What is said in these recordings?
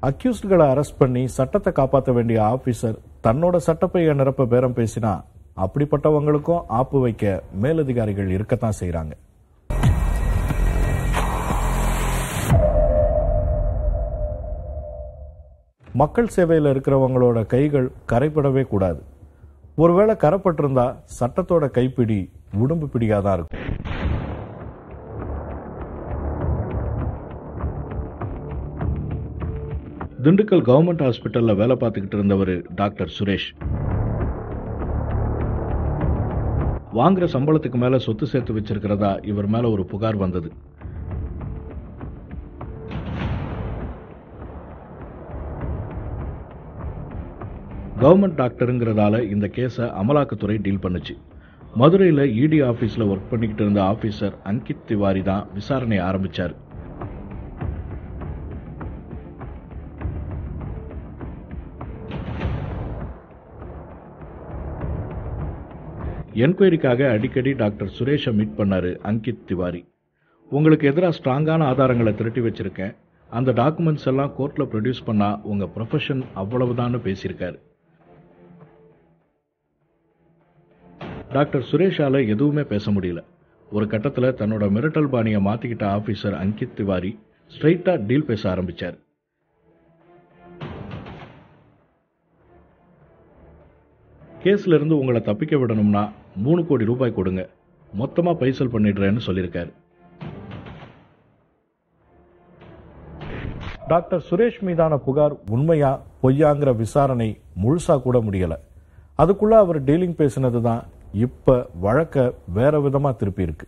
அக்யூஸ்டுகளை arrest பண்ணி சட்டத்தை காப்பாற்ற வேண்டிய ஆபீசர் தன்னோட சட்டப்பைய நிரப்ப பேரம் பேசினா அப்படிப்பட்டவங்களுக்கும் ஆப்பு வைக்க மேலதிகாரிகள் இருக்கத்தான் செய்றாங்க மக்கள் சேவையில் இருக்கிறவங்களோட கைகள் கரைப்படவே கூடாது ஒருவேளை கரைப்பட்டிருந்தா சட்டத்தோட கைப்பிடி உடம்பு பிடியாதான் இருக்கும் திண்டுக்கல் கவர்மெண்ட் ஹாஸ்பிட்டல்ல வேலை பார்த்துக்கிட்டு இருந்தவர் டாக்டர் சுரேஷ் வாங்குற சம்பளத்துக்கு மேல சொத்து சேர்த்து வச்சிருக்கிறதா இவர் மேல ஒரு புகார் வந்தது கவர்மெண்ட் டாக்டருங்கிறதால இந்த கேஸை அமலாக்கத்துறை டீல் பண்ணுச்சு மதுரையில் இடி ஆஃபீஸில் ஒர்க் பண்ணிக்கிட்டு இருந்த ஆஃபீஸர் அங்கித் திவாரி தான் விசாரணை ஆரம்பிச்சார் என்கொயரிக்காக அடிக்கடி டாக்டர் சுரேஷை மீட் பண்ணாரு அங்கித் திவாரி உங்களுக்கு எதிராக ஸ்ட்ராங்கான ஆதாரங்களை திரட்டி வச்சிருக்கேன் அந்த டாக்குமெண்ட்ஸ் எல்லாம் கோர்ட்டில் ப்ரொடியூஸ் பண்ணா உங்க ப்ரொஃபஷன் அவ்வளவுதான்னு பேசியிருக்காரு டாக்டர் சுரேஷால எதுவுமே பேச முடியல ஒரு கட்டத்தில் தன்னோட மிரட்டல் பாணியை மாத்திக்கிட்ட ஆபீசர் அங்கித் திவாரி ஸ்ட்ரைட்டா டீல் பேச ஆரம்பிச்சார் கேஸ்ல இருந்து உங்களை தப்பிக்க விடணும்னா மூணு கோடி ரூபாய் கொடுங்க மொத்தமா பைசல் பண்ணிடுறேன்னு சொல்லியிருக்காரு டாக்டர் சுரேஷ் மீதான புகார் உண்மையா பொய்யாங்கிற விசாரணை முழுசா கூட முடியல அதுக்குள்ள அவர் டீலிங் பேசினது தான் இப்ப வழக்க வேற விதமா திருப்பி இருக்கு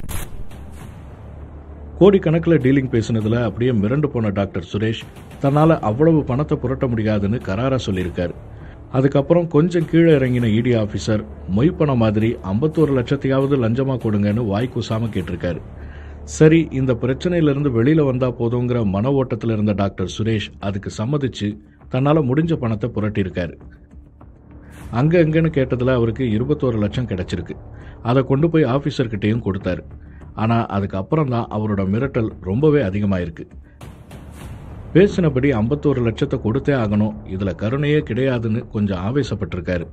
கோடிக்கணக்கில் டீலிங் பேசினதுல அப்படியே மிரண்டு போன டாக்டர் சுரேஷ் தன்னால அவ்வளவு பணத்தை புரட்ட முடியாதுன்னு கராரா சொல்லியிருக்காரு அதுக்கப்புறம் கொஞ்சம் கீழே இறங்கின இடி ஆபீசர் மொய்ப்பண மாதிரி ஐம்பத்தோரு லட்சத்தையாவது லஞ்சமா கொடுங்கன்னு வாய் கூசாம கேட்டிருக்காரு சரி இந்த பிரச்சனையிலிருந்து வெளியில வந்தா போதுங்கிற மன ஓட்டத்தில் இருந்த டாக்டர் சுரேஷ் அதுக்கு சம்மதிச்சு தன்னால முடிஞ்ச பணத்தை புரட்டியிருக்காரு அங்க அங்கன்னு கேட்டதுல அவருக்கு இருபத்தோரு லட்சம் கிடைச்சிருக்கு அதை கொண்டு போய் ஆபீசர்கிட்டையும் கொடுத்தாரு ஆனா அதுக்கப்புறம் தான் அவரோட மிரட்டல் ரொம்பவே அதிகமாயிருக்கு பேசினபடி ஐம்பத்தோரு லட்சத்தை கொடுத்தே ஆகணும் இதுல கருணையே கிடையாதுன்னு கொஞ்சம் ஆவேசப்பட்டிருக்காரு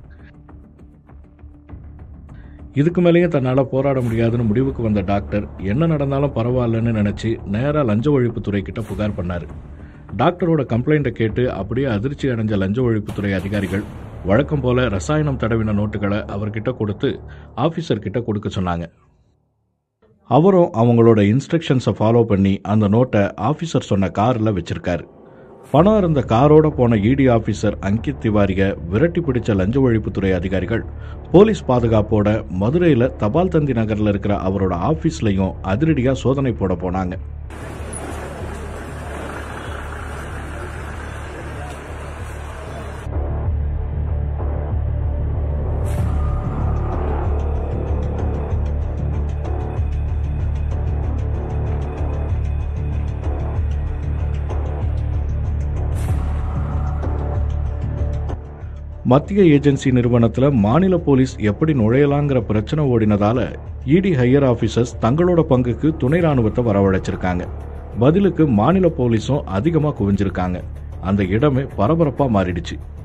இதுக்கு மேலேயும் தன்னால போராட முடியாதுன்னு முடிவுக்கு வந்த டாக்டர் என்ன நடந்தாலும் பரவாயில்லன்னு நினைச்சு நேரா லஞ்ச ஒழிப்புத்துறை கிட்ட புகார் பண்ணாரு டாக்டரோட கம்ப்ளைண்ட்டை கேட்டு அப்படியே அதிர்ச்சி அடைஞ்ச லஞ்ச ஒழிப்புத்துறை அதிகாரிகள் வழக்கம் போல ரசாயனம் தடவின நோட்டுகளை அவர்கிட்ட கொடுத்து ஆபீசர் கிட்ட கொடுக்க சொன்னாங்க அவரும் அவங்களோட இன்ஸ்ட்ரக்ஷன்ஸை ஃபாலோ பண்ணி அந்த நோட்டை ஆஃபீஸர் சொன்ன காரில் வச்சிருக்காரு பணம் இருந்த காரோட போன இடி ஆஃபீஸர் அங்கித் திவாரிய விரட்டி பிடிச்ச லஞ்ச ஒழிப்புத்துறை அதிகாரிகள் போலீஸ் பாதுகாப்போட மதுரையில் தபால் தந்தி நகரில் இருக்கிற அவரோட ஆஃபீஸ்லையும் அதிரடியாக சோதனை போட போனாங்க மத்திய ஏஜென்சி நிறுவனத்துல மாநில போலீஸ் எப்படி நுழையலாங்கிற பிரச்சனை ஓடினதால இடி ஹையர் ஆபீசர்ஸ் தங்களோட பங்குக்கு துணை ராணுவத்தை வரவழைச்சிருக்காங்க பதிலுக்கு மாநில போலீஸும் அதிகமா குவிஞ்சிருக்காங்க அந்த இடமே பரபரப்பா மாறிடுச்சு